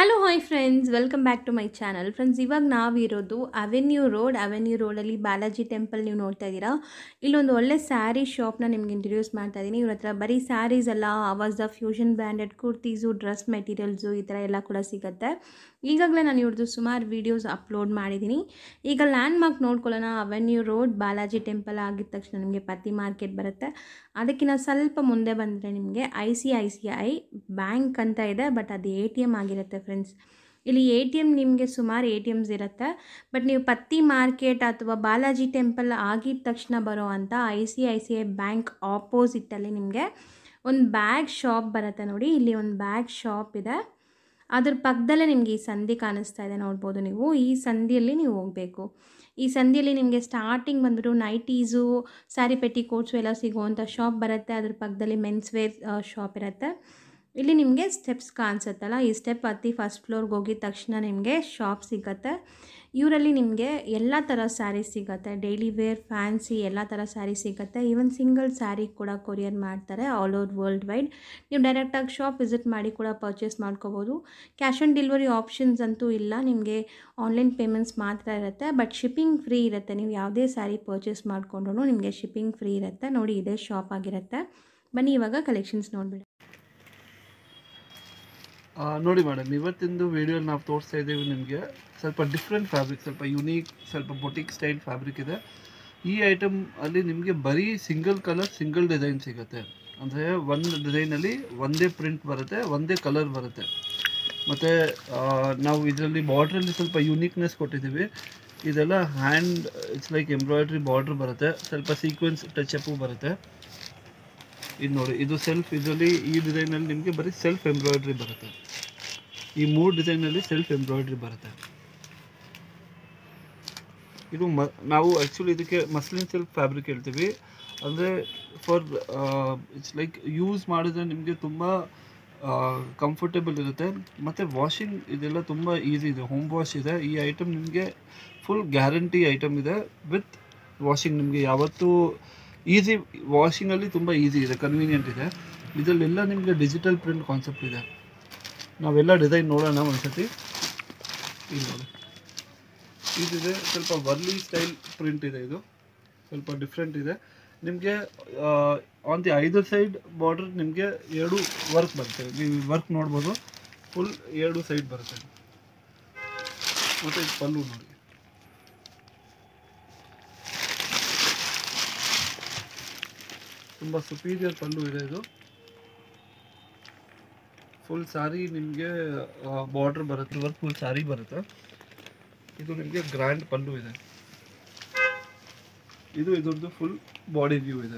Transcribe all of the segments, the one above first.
hello hi friends welcome back to my channel friends ಇವಾಗ ನಾವಿರೋದು avenue road avenue ರೋಡಲ್ಲಿ Balaji temple ನೀವು ನೋಡ್ತಾ ಇದ್ದೀರಾ ಇಲ್ಲೊಂದು ಒಳ್ಳೆ ಸ್ಯಾರಿ ಶಾಪ್ನ ನಿಮ್ಗೆ ಇಂಟ್ರೊಡ್ಯೂಸ್ ಮಾಡ್ತಾ ಇದ್ದೀನಿ ಇವ್ರ ಹತ್ರ ಬರೀ ಸ್ಯಾರೀಸ್ ಅಲ್ಲ ಆವಾಜ fusion branded kurtis dress materials ಈ ಥರ ಎಲ್ಲ ಕೂಡ ಸಿಗುತ್ತೆ ಈಗಾಗಲೇ ನಾನು ಇವ್ರದ್ದು ಸುಮಾರು ವೀಡಿಯೋಸ್ ಅಪ್ಲೋಡ್ ಮಾಡಿದ್ದೀನಿ ಈಗ ಲ್ಯಾಂಡ್ ಮಾರ್ಕ್ ನೋಡ್ಕೊಳ್ಳೋಣ ಅವೆನ್ಯೂ ರೋಡ್ ಬಾಲಾಜಿ ಟೆಂಪಲ್ ಆಗಿದ ತಕ್ಷಣ ನಿಮಗೆ ಪತ್ತಿ ಮಾರ್ಕೆಟ್ ಬರುತ್ತೆ ಅದಕ್ಕಿಂತ ಸ್ವಲ್ಪ ಮುಂದೆ ಬಂದರೆ ನಿಮಗೆ I C I C I bank ಅಂತ ಇದೆ ಬಟ್ ಅದು ಎ ಟಿ ಎಮ್ ಆಗಿರುತ್ತೆ ಫ್ರೆಂಡ್ಸ್ ಇಲ್ಲಿ ಎ ಟಿ ಎಮ್ ನಿಮಗೆ ಸುಮಾರು ಎ ಟಿ ಎಮ್ಸ್ ಇರುತ್ತೆ ಬಟ್ ನೀವು ಪತ್ತಿ ಮಾರ್ಕೆಟ್ ಅಥವಾ ಬಾಲಾಜಿ ಟೆಂಪಲ್ ಆಗಿದ ತಕ್ಷಣ ಬರೋ ಅಂಥ I C I C I bank ಆಪೋಸಿಟ್ಟಲ್ಲಿ ನಿಮಗೆ ಒಂದು ಬ್ಯಾಗ್ ಶಾಪ್ ಬರುತ್ತೆ ನೋಡಿ ಇಲ್ಲಿ ಒಂದು ಬ್ಯಾಗ್ ಶಾಪ್ ಇದೆ ಅದ್ರ ಪಕ್ಕದಲ್ಲೇ ನಿಮಗೆ ಈ ಸಂಧಿ ಕಾಣಿಸ್ತಾ ಇದೆ ನೋಡ್ಬೋದು ನೀವು ಈ ಸಂಧಿಯಲ್ಲಿ ನೀವು ಹೋಗಬೇಕು ಈ ಸಂಧಿಯಲ್ಲಿ ನಿಮಗೆ ಸ್ಟಾರ್ಟಿಂಗ್ ಬಂದ್ಬಿಟ್ಟು ನೈಟೀಸು ಸ್ಯಾರಿ ಪೆಟ್ಟಿ ಕೋಟ್ಸು ಎಲ್ಲ ಸಿಗುವಂಥ ಶಾಪ್ ಬರುತ್ತೆ ಅದ್ರ ಪಕ್ಕದಲ್ಲಿ ಮೆನ್ಸ್ ವೇರ್ ಶಾಪ್ ಇರುತ್ತೆ ಇಲ್ಲಿ ನಿಮಗೆ ಸ್ಟೆಪ್ಸ್ ಕಾಣಿಸುತ್ತಲ್ಲ ಈ ಸ್ಟೆಪ್ ಹತ್ತಿ ಫಸ್ಟ್ ಫ್ಲೋರ್ಗೆ ಹೋಗಿದ ತಕ್ಷಣ ನಿಮಗೆ ಶಾಪ್ ಸಿಗುತ್ತೆ ಇವರಲ್ಲಿ ನಿಮಗೆ ಎಲ್ಲ ಥರ ಸ್ಯಾರಿ ಸಿಗುತ್ತೆ ಡೈಲಿ ವೇರ್ ಫ್ಯಾನ್ಸಿ ಎಲ್ಲ ಥರ ಸ್ಯಾರಿ ಸಿಗುತ್ತೆ ಈವನ್ ಸಿಂಗಲ್ ಸ್ಯಾರಿ ಕೂಡ ಕೊರಿಯರ್ ಮಾಡ್ತಾರೆ ಆಲ್ ಓವರ್ ವರ್ಲ್ಡ್ ವೈಡ್ ನೀವು ಡೈರೆಕ್ಟಾಗಿ ಶಾಪ್ ವಿಸಿಟ್ ಮಾಡಿ ಕೂಡ ಪರ್ಚೇಸ್ ಮಾಡ್ಕೋಬೋದು ಕ್ಯಾಶ್ ಆನ್ ಡೆಲಿವರಿ ಆಪ್ಷನ್ಸ್ ಅಂತೂ ಇಲ್ಲ ನಿಮಗೆ ಆನ್ಲೈನ್ ಪೇಮೆಂಟ್ಸ್ ಮಾತ್ರ ಇರುತ್ತೆ ಬಟ್ ಶಿಪ್ಪಿಂಗ್ ಫ್ರೀ ಇರುತ್ತೆ ನೀವು ಯಾವುದೇ ಸ್ಯಾರಿ ಪರ್ಚೇಸ್ ಮಾಡಿಕೊಂಡ್ರು ನಿಮಗೆ ಶಿಪ್ಪಿಂಗ್ ಫ್ರೀ ಇರುತ್ತೆ ನೋಡಿ ಇದೇ ಶಾಪ್ ಆಗಿರುತ್ತೆ ಬನ್ನಿ ಇವಾಗ ಕಲೆಕ್ಷನ್ಸ್ ನೋಡಿಬಿಡಿ ಆ, ನೋಡಿ ಮೇಡಮ್ ಇವತ್ತಿಂದು ವಿಡಿಯೋ ನಾವು ತೋರಿಸ್ತಾ ಇದ್ದೀವಿ ನಿಮಗೆ ಸ್ವಲ್ಪ ಡಿಫ್ರೆಂಟ್ ಫ್ಯಾಬ್ರಿಕ್ ಸ್ವಲ್ಪ ಯುನೀಕ್ ಸ್ವಲ್ಪ ಬೊಟಿಕ್ ಸ್ಟೈಲ್ ಫ್ಯಾಬ್ರಿಕ್ ಇದೆ ಈ ಐಟಮ್ ಅಲ್ಲಿ ನಿಮಗೆ ಬರೀ ಸಿಂಗಲ್ ಕಲರ್ ಸಿಂಗಲ್ ಡಿಸೈನ್ ಸಿಗುತ್ತೆ ಅಂದರೆ ಒಂದು ಡಿಸೈನಲ್ಲಿ ಒಂದೇ ಪ್ರಿಂಟ್ ಬರುತ್ತೆ ಒಂದೇ ಕಲರ್ ಬರುತ್ತೆ ಮತ್ತು ನಾವು ಇದರಲ್ಲಿ ಬಾರ್ಡ್ರಲ್ಲಿ ಸ್ವಲ್ಪ ಯುನೀಕ್ನೆಸ್ ಕೊಟ್ಟಿದ್ದೀವಿ ಇದೆಲ್ಲ hand it's like embroidery border ಬರುತ್ತೆ ಸ್ವಲ್ಪ ಸೀಕ್ವೆನ್ಸ್ ಟಚಪ್ಪು ಬರುತ್ತೆ ಇದು ನೋಡಿ ಇದು ಸೆಲ್ಫ್ ಇದರಲ್ಲಿ ಈ ಡಿಸೈನಲ್ಲಿ ನಿಮಗೆ ಬರೀ ಸೆಲ್ಫ್ ಎಂಬ್ರಾಯ್ಡ್ರಿ ಬರುತ್ತೆ ಈ ಮೂರು ಡಿಸೈನಲ್ಲಿ ಸೆಲ್ಫ್ ಎಂಬ್ರಾಯ್ಡ್ರಿ ಬರುತ್ತೆ ಇದು ಮ ನಾವು ಆ್ಯಕ್ಚುಲಿ ಇದಕ್ಕೆ ಮಸ್ಲಿನ್ ಸಿಲ್ಕ್ ಫ್ಯಾಬ್ರಿಕ್ ಹೇಳ್ತೀವಿ ಅಂದರೆ ಫಾರ್ ಇಟ್ಸ್ ಲೈಕ್ ಯೂಸ್ ಮಾಡಿದ್ರೆ ನಿಮಗೆ ತುಂಬ ಕಂಫರ್ಟೇಬಲ್ ಇರುತ್ತೆ ಮತ್ತು ವಾಷಿಂಗ್ ಇದೆಲ್ಲ ತುಂಬ ಈಸಿ ಇದೆ ಹೋಮ್ ವಾಶ್ ಇದೆ ಈ ಐಟಮ್ ನಿಮಗೆ ಫುಲ್ ಗ್ಯಾರಂಟಿ ಐಟಮ್ ಇದೆ ವಿತ್ ವಾಷಿಂಗ್ ನಿಮಗೆ ಯಾವತ್ತೂ ಈಸಿ ವಾಷಿಂಗಲ್ಲಿ ತುಂಬ ಈಸಿ ಇದೆ ಕನ್ವೀನಿಯೆಂಟ್ ಇದೆ ಇದರಲ್ಲೆಲ್ಲ ನಿಮಗೆ ಡಿಜಿಟಲ್ ಪ್ರಿಂಟ್ ಕಾನ್ಸೆಪ್ಟ್ ಇದೆ ನಾವೆಲ್ಲ ಡಿಸೈನ್ ನೋಡೋಣ ಒಂದ್ಸತಿ ಇಲ್ಲಿ ನೋಡಿ ಇದಿದೆ ಸ್ವಲ್ಪ ವರ್ಲಿ ಸ್ಟೈಲ್ ಪ್ರಿಂಟ್ ಇದೆ ಇದು ಸ್ವಲ್ಪ ಡಿಫ್ರೆಂಟ್ ಇದೆ ನಿಮಗೆ on the either side border ನಿಮಗೆ ಎರಡು ವರ್ಕ್ ಬರುತ್ತೆ ನೀವು ವರ್ಕ್ ನೋಡ್ಬೋದು ಫುಲ್ ಎರಡು ಸೈಡ್ ಬರುತ್ತೆ ಮತ್ತು ಇದು ಪಲ್ಲು ನೋಡಿ ತುಂಬ ಸುಪೀರಿಯರ್ ಪಲ್ಲು ಇದೆ ಇದು ಫುಲ್ ಸಾರಿ ನಿಮಗೆ ಬಾರ್ಡರ್ ಬರುತ್ತೆ ವರ್ಕ್ ಫುಲ್ ಸಾರಿ ಬರುತ್ತೆ ಇದು ನಿಮಗೆ ಗ್ರ್ಯಾಂಡ್ ಪಲ್ಲು ಇದೆ ಇದು ಇದ್ರದ್ದು ಫುಲ್ ಬಾಡಿ ವ್ಯೂ ಇದೆ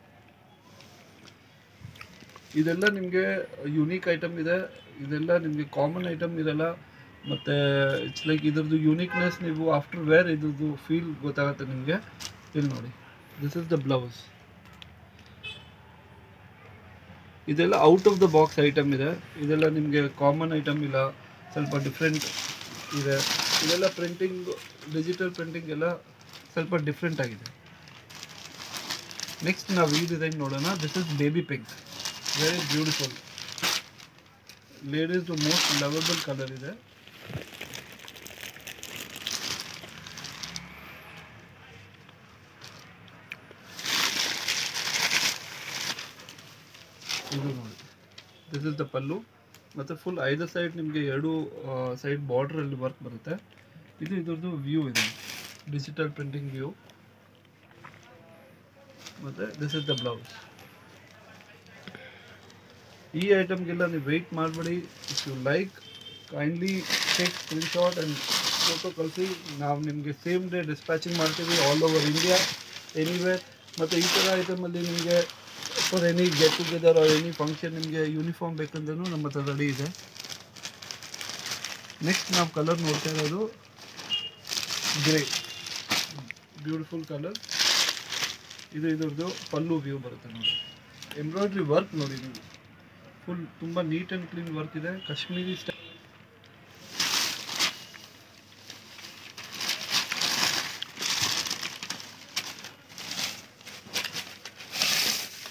ಇದೆಲ್ಲ ನಿಮಗೆ ಯುನೀಕ್ ಐಟಮ್ ಇದೆ ಇದೆಲ್ಲ ನಿಮಗೆ ಕಾಮನ್ ಐಟಮ್ ಇರಲ್ಲ ಮತ್ತು ಇಟ್ಸ್ ಲೈಕ್ ಇದ್ರದ್ದು ಯುನೀಕ್ನೆಸ್ ನೀವು ಆಫ್ಟರ್ ವೇರ್ ಇದ್ರದ್ದು ಫೀಲ್ ಗೊತ್ತಾಗುತ್ತೆ ನಿಮಗೆ ಇಲ್ಲಿ ನೋಡಿ ದಿಸ್ ಇಸ್ ದ ಬ್ಲೌಸ್ ಇದೆಲ್ಲ out of the box item ಇದೆ ಇದೆಲ್ಲ ನಿಮಗೆ ಕಾಮನ್ ಐಟಮ್ ಇಲ್ಲ ಸ್ವಲ್ಪ ಡಿಫ್ರೆಂಟ್ ಇದೆ ಇದೆಲ್ಲ ಪ್ರಿಂಟಿಂಗ್ ಡಿಜಿಟಲ್ ಪ್ರಿಂಟಿಂಗ್ ಎಲ್ಲ ಸ್ವಲ್ಪ ಡಿಫ್ರೆಂಟ್ ಆಗಿದೆ ನೆಕ್ಸ್ಟ್ ನಾವು ಈ ಡಿಸೈನ್ ನೋಡೋಣ this is baby pink very beautiful ladies most lovable colour ಇದೆ ಇದು ನೋಡಿ ದಿಸ್ ಇಸ್ ದ ಪಲ್ಲು ಮತ್ತು ಫುಲ್ ಐದರ್ ಸೈಡ್ ನಿಮಗೆ ಎರಡು ಸೈಡ್ ಬಾರ್ಡ್ರಲ್ಲಿ ವರ್ಕ್ ಬರುತ್ತೆ ಇದು ಇದ್ರದ್ದು ವ್ಯೂ ಇದೆ ಡಿಜಿಟಲ್ ಪ್ರಿಂಟಿಂಗ್ ವ್ಯೂ ಮತ್ತು ದಿಸ್ ಇಸ್ ದ ಬ್ಲೌಸ್ ಈ ಐಟಮ್ಗೆಲ್ಲ ನೀವು ವೆಯ್ಟ್ ಮಾಡಬೇಡಿ if you like kindly take screenshot and photo ಕಳಿಸಿ ನಾವು ನಿಮಗೆ ಸೇಮ್ ಡೇ ಡಿಸ್ಪ್ಯಾಚಿಂಗ್ ಮಾಡ್ತೀವಿ ಆಲ್ ಓವರ್ ಇಂಡಿಯಾ ಎನಿವೇರ್ ಮತ್ತು ಈ ಥರ ಐಟಮಲ್ಲಿ ನಿಮಗೆ for any get together or any function ನಿಮಗೆ ಯೂನಿಫಾರ್ಮ್ ಬೇಕಂದ್ರೂ ನಮ್ಮ ಹತ್ರ ರೆಡಿ ಇದೆ ನೆಕ್ಸ್ಟ್ ನಾವು ಕಲರ್ ನೋಡ್ತಾ ಇರೋದು ಗ್ರೇ ಬ್ಯೂಟಿಫುಲ್ ಕಲರ್ ಇದು ಇದ್ರದ್ದು ಪಲ್ಲು ವ್ಯೂ ಬರುತ್ತೆ ನೋಡಿ ಎಂಬ್ರಾಯ್ಡ್ರಿ ವರ್ಕ್ ನೋಡಿ ನೀವು ಫುಲ್ ತುಂಬ ನೀಟ್ ಆ್ಯಂಡ್ ಕ್ಲೀನ್ ವರ್ಕ್ ಇದೆ ಕಾಶ್ಮೀರಿ ಸ್ಟೈಲ್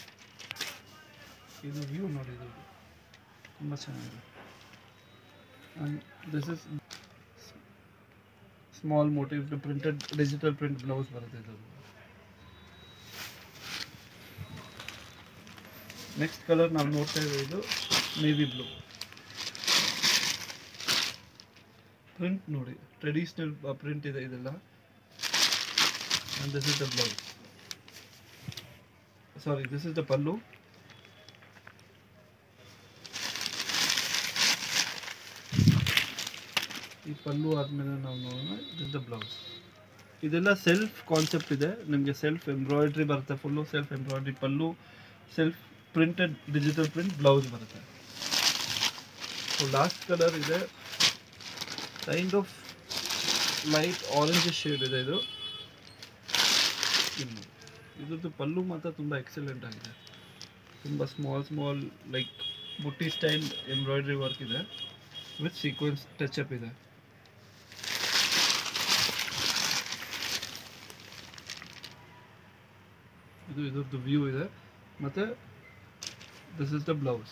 ಇದು ವ್ಯೂ ನೋಡಿ ಇದು ತುಂಬ ಚೆನ್ನಾಗಿದೆ and this is small motif the printed digital print blouse ಬರುತ್ತೆ ಇದು ನೆಕ್ಸ್ಟ್ ಕಲರ್ ನಾವು ನೋಡ್ತಾ ಇದ್ದೀವಿ ಇದು ನೇವಿ ಬ್ಲೂ ಪ್ರಿಂಟ್ ನೋಡಿ ಟ್ರೆಡಿಷ್ನಲ್ ಪ್ರಿಂಟ್ ಇದೆ ಇದೆಲ್ಲ and this is the blouse sorry this is the pallu ಈ ಪಲ್ಲು ಆದಮೇಲೆ ನಾವು ನೋಡೋಣ ದಿಸ್ ದ ಬ್ಲೌಸ್ ಇದೆಲ್ಲ ಸೆಲ್ಫ್ ಕಾನ್ಸೆಪ್ಟ್ ಇದೆ ನಿಮಗೆ ಸೆಲ್ಫ್ ಎಂಬ್ರಾಯ್ಡ್ರಿ ಬರುತ್ತೆ full self embroidery pallu self printed digital print blouse ಬರುತ್ತೆ ಸೊ ಲಾಸ್ಟ್ ಕಲರ್ ಇದೆ kind of light orange shade ಇದೆ ಇದು ಇನ್ನು ಇದ್ರದ್ದು ಪಲ್ಲು ಮಾತ್ರ ತುಂಬ ಎಕ್ಸಲೆಂಟ್ ಆಗಿದೆ ತುಂಬ ಸ್ಮಾಲ್ ಸ್ಮಾಲ್ ಲೈಕ್ ಬುಟ್ಟಿ ಸ್ಟೈಲ್ ಎಂಬ್ರಾಯ್ಡ್ರಿ ವರ್ಕ್ ಇದೆ ವಿತ್ ಸೀಕ್ವೆನ್ಸ್ ಟಚ್ ಇದೆ ಇದು ಇದ್ರದ್ದು ವ್ಯೂ ಇದೆ ಮತ್ತು ದಿಸ್ ಇಸ್ ದ ಬ್ಲೌಸ್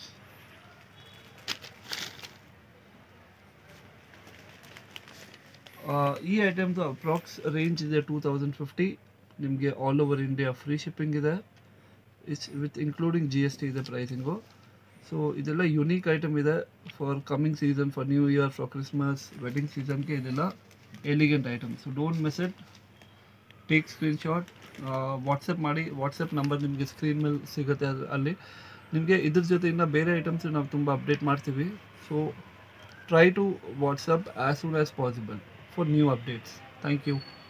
ಈ ಐಟಮ್ದು ಅಪ್ರಾಕ್ಸ್ ರೇಂಜ್ ಇದೆ ಟೂ ತೌಸಂಡ್ ಫಿಫ್ಟಿ ನಿಮಗೆ all over India free shipping ಇದೆ it's with including G S T ಇದೆ ಪ್ರೈಸಿಂಗು ಸೊ ಇದೆಲ್ಲ ಯುನೀಕ್ ಐಟಮ್ ಇದೆ for coming season for new year for Christmas wedding ಸೀಸನ್ಗೆ ಇದೆಲ್ಲ elegant item so don't miss it take screenshot WhatsApp ಮಾಡಿ WhatsApp number ನಿಮಗೆ screen ಮೇಲೆ ಸಿಗುತ್ತೆ ಅದ್- ಅಲ್ಲಿ ನಿಮಗೆ ಇದ್ರ ಜೊತೆ ಇನ್ನು ಬೇರೆ ಐಟಮ್ಸ್ ನಾವು ತುಂಬ ಅಪ್ಡೇಟ್ ಮಾಡ್ತೀವಿ so try to WhatsApp as soon as possible for new updates thank you